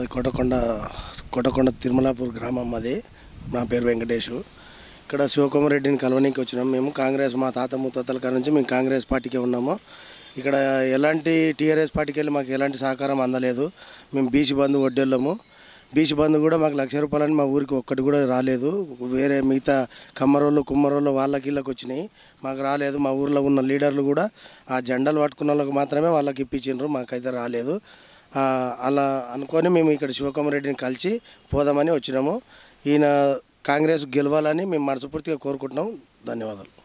మాది కొట్టకొండ కొట్టకొండ తిరుమలాపూర్ గ్రామం మాది నా పేరు వెంకటేషు ఇక్కడ శివకుమారెడ్డిని కలవనీకి వచ్చినాం మేము కాంగ్రెస్ మా తాత ముత్తాతల కాడ నుంచి మేము కాంగ్రెస్ పార్టీకే ఉన్నాము ఇక్కడ ఎలాంటి టీఆర్ఎస్ పార్టీకి వెళ్ళి మాకు ఎలాంటి సహకారం అందలేదు మేము బీసీ బంధు వడ్డేళ్ళము బీసీ బంధు కూడా మాకు లక్ష రూపాయలని మా ఊరికి ఒక్కటి కూడా రాలేదు వేరే మిగతా కమ్మరోళ్ళు కుమ్మరోళ్ళు వాళ్ళకి వీళ్ళకి వచ్చినాయి మాకు రాలేదు మా ఊర్లో ఉన్న లీడర్లు కూడా ఆ జెండాలు పట్టుకున్న వాళ్ళకి మాత్రమే వాళ్ళకి ఇప్పించిండ్రు మాకైతే రాలేదు ఆ, అలా అనుకొని మేము ఇక్కడ శివకుమారెడ్డిని కలిసి పోదామని వచ్చినాము ఈయన కాంగ్రెస్ గెలవాలని మేము మనస్ఫూర్తిగా కోరుకుంటున్నాం ధన్యవాదాలు